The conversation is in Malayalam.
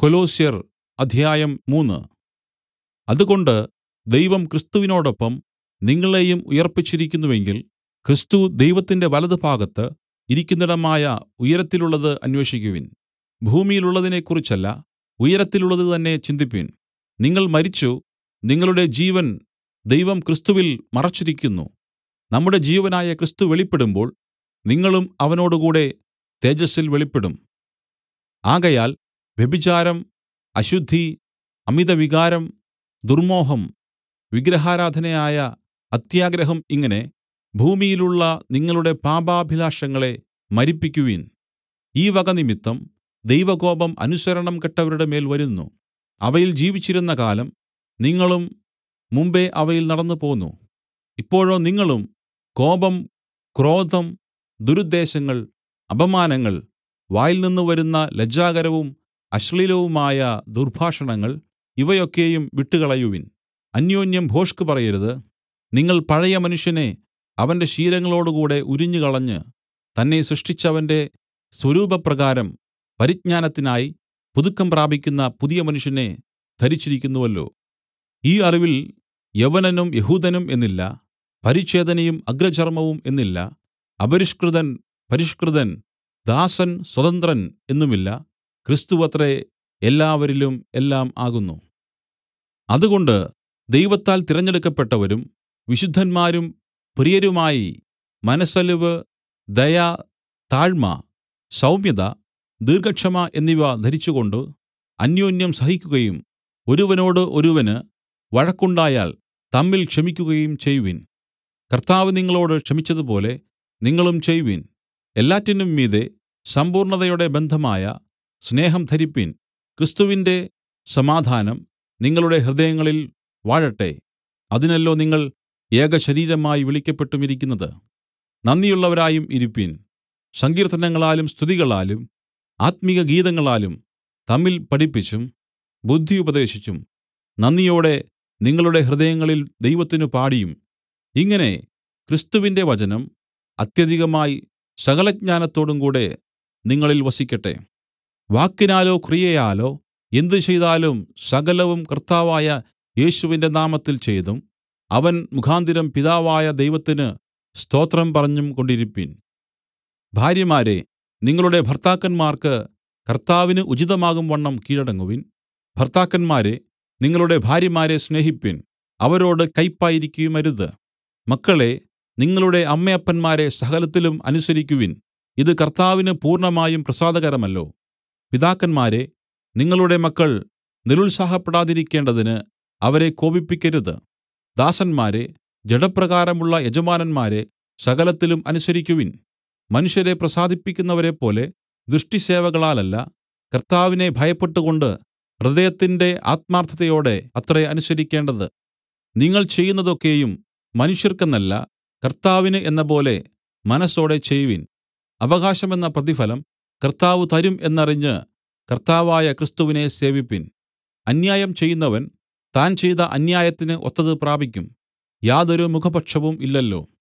കൊലോസ്യർ അധ്യായം മൂന്ന് അതുകൊണ്ട് ദൈവം ക്രിസ്തുവിനോടൊപ്പം നിങ്ങളെയും ഉയിർപ്പിച്ചിരിക്കുന്നുവെങ്കിൽ ക്രിസ്തു ദൈവത്തിന്റെ വലത്തുഭാഗത്ത് ഇരിക്കുന്നിടമായ ഉയരത്തിലുള്ളത് അന്വേഷിക്കുവിൻ ഭൂമിയിലുള്ളതിനെക്കുറിച്ചല്ല ഉയരത്തിലുള്ളത് തന്നെ ചിന്തിപ്പിൻ നിങ്ങൾ മരിച്ചു നിങ്ങളുടെ ജീവൻ ദൈവം ക്രിസ്തുവിൽ മറച്ചിരിക്കുന്നു നമ്മുടെ ജീവനായ ക്രിസ്തു വെളിപ്പെടുമ്പോൾ നിങ്ങളും അവനോടുകൂടെ തേജസ്സിൽ വെളിപ്പെടും ആകയാൽ വ്യഭിചാരം അശുദ്ധി അമിതവികാരം ദുർമ്മോഹം വിഗ്രഹാരാധനയായ അത്യാഗ്രഹം ഇങ്ങനെ ഭൂമിയിലുള്ള നിങ്ങളുടെ പാപാഭിലാഷങ്ങളെ മരിപ്പിക്കുവിൻ ഈ വക നിമിത്തം ദൈവകോപം അനുസരണം കെട്ടവരുടെ മേൽ വരുന്നു അവയിൽ ജീവിച്ചിരുന്ന കാലം നിങ്ങളും മുമ്പെ അവയിൽ നടന്നുപോന്നു ഇപ്പോഴോ നിങ്ങളും കോപം ക്രോധം ദുരുദ്ദേശങ്ങൾ അപമാനങ്ങൾ വായിൽനിന്ന് വരുന്ന ലജ്ജാകരവും അശ്ലീലവുമായ ദുർഭാഷണങ്ങൾ ഇവയൊക്കെയും വിട്ടുകളയുവിൻ അന്യോന്യം ഭോഷ്ക് പറയരുത് നിങ്ങൾ പഴയ മനുഷ്യനെ അവന്റെ ശീലങ്ങളോടുകൂടെ ഉരിഞ്ഞുകളഞ്ഞ് തന്നെ സൃഷ്ടിച്ചവന്റെ സ്വരൂപപ്രകാരം പരിജ്ഞാനത്തിനായി പുതുക്കം പ്രാപിക്കുന്ന പുതിയ മനുഷ്യനെ ധരിച്ചിരിക്കുന്നുവല്ലോ ഈ അറിവിൽ യവനനും യഹൂദനും എന്നില്ല പരിച്ഛേദനയും അഗ്രചർമവും എന്നില്ല അപരിഷ്കൃതൻ പരിഷ്കൃതൻ ദാസൻ സ്വതന്ത്രൻ എന്നുമില്ല ക്രിസ്തുവത്രേ എല്ലാവരിലും എല്ലാം ആകുന്നു അതുകൊണ്ട് ദൈവത്താൽ തിരഞ്ഞെടുക്കപ്പെട്ടവരും വിശുദ്ധന്മാരും പ്രിയരുമായി മനസ്സലിവ് ദയ താഴ്മ സൗമ്യത ദീർഘക്ഷമ എന്നിവ ധരിച്ചുകൊണ്ട് അന്യോന്യം സഹിക്കുകയും ഒരുവനോട് ഒരുവന് വഴക്കുണ്ടായാൽ തമ്മിൽ ക്ഷമിക്കുകയും ചെയ്‌വിൻ കർത്താവ് നിങ്ങളോട് ക്ഷമിച്ചതുപോലെ നിങ്ങളും ചെയ്‌വിൻ എല്ലാറ്റിനും മീതെ സമ്പൂർണ്ണതയുടെ ബന്ധമായ സ്നേഹം ധരിപ്പിൻ ക്രിസ്തുവിന്റെ സമാധാനം നിങ്ങളുടെ ഹൃദയങ്ങളിൽ വാഴട്ടെ അതിനല്ലോ നിങ്ങൾ ഏകശരീരമായി വിളിക്കപ്പെട്ടുമിരിക്കുന്നത് നന്ദിയുള്ളവരായും ഇരിപ്പിൻ സങ്കീർത്തനങ്ങളാലും സ്തുതികളാലും ആത്മിക ഗീതങ്ങളാലും തമ്മിൽ പഠിപ്പിച്ചും ബുദ്ധി ഉപദേശിച്ചും നന്ദിയോടെ നിങ്ങളുടെ ഹൃദയങ്ങളിൽ ദൈവത്തിന് പാടിയും ഇങ്ങനെ ക്രിസ്തുവിന്റെ വചനം അത്യധികമായി സകലജ്ഞാനത്തോടും കൂടെ നിങ്ങളിൽ വസിക്കട്ടെ വാക്കിനാലോ ക്രിയയാലോ എന്ത് ചെയ്താലും സകലവും കർത്താവായ യേശുവിന്റെ നാമത്തിൽ ചെയ്തും അവൻ മുഖാന്തരം പിതാവായ ദൈവത്തിന് സ്തോത്രം പറഞ്ഞും കൊണ്ടിരിപ്പിൻ ഭാര്യമാരെ നിങ്ങളുടെ ഭർത്താക്കന്മാർക്ക് കർത്താവിന് ഉചിതമാകും വണ്ണം കീഴടങ്ങുവിൻ ഭർത്താക്കന്മാരെ നിങ്ങളുടെ ഭാര്യമാരെ സ്നേഹിപ്പിൻ അവരോട് കയ്പായിരിക്കുകയുമരുത് മക്കളെ നിങ്ങളുടെ അമ്മയപ്പന്മാരെ സകലത്തിലും അനുസരിക്കുവിൻ ഇത് കർത്താവിന് പൂർണ്ണമായും പ്രസാദകരമല്ലോ പിതാക്കന്മാരെ നിങ്ങളുടെ മക്കൾ നിരുത്സാഹപ്പെടാതിരിക്കേണ്ടതിന് അവരെ കോപിപ്പിക്കരുത് ദാസന്മാരെ ജഡപ്രകാരമുള്ള യജമാനന്മാരെ സകലത്തിലും അനുസരിക്കുവിൻ മനുഷ്യരെ പ്രസാദിപ്പിക്കുന്നവരെപ്പോലെ ദൃഷ്ടിസേവകളാലല്ല കർത്താവിനെ ഭയപ്പെട്ടുകൊണ്ട് ഹൃദയത്തിന്റെ ആത്മാർത്ഥതയോടെ അത്രേ അനുസരിക്കേണ്ടത് നിങ്ങൾ ചെയ്യുന്നതൊക്കെയും മനുഷ്യർക്കെന്നല്ല കർത്താവിന് എന്നപോലെ മനസ്സോടെ ചെയ്‌വിൻ അവകാശമെന്ന പ്രതിഫലം കർത്താവ് തരും എന്നറിഞ്ഞ് കർത്താവായ ക്രിസ്തുവിനെ സേവിപ്പിൻ അന്യായം ചെയ്യുന്നവൻ താൻ ചെയ്ത അന്യായത്തിന് ഒത്തത് പ്രാപിക്കും യാതൊരു മുഖപക്ഷവും ഇല്ലല്ലോ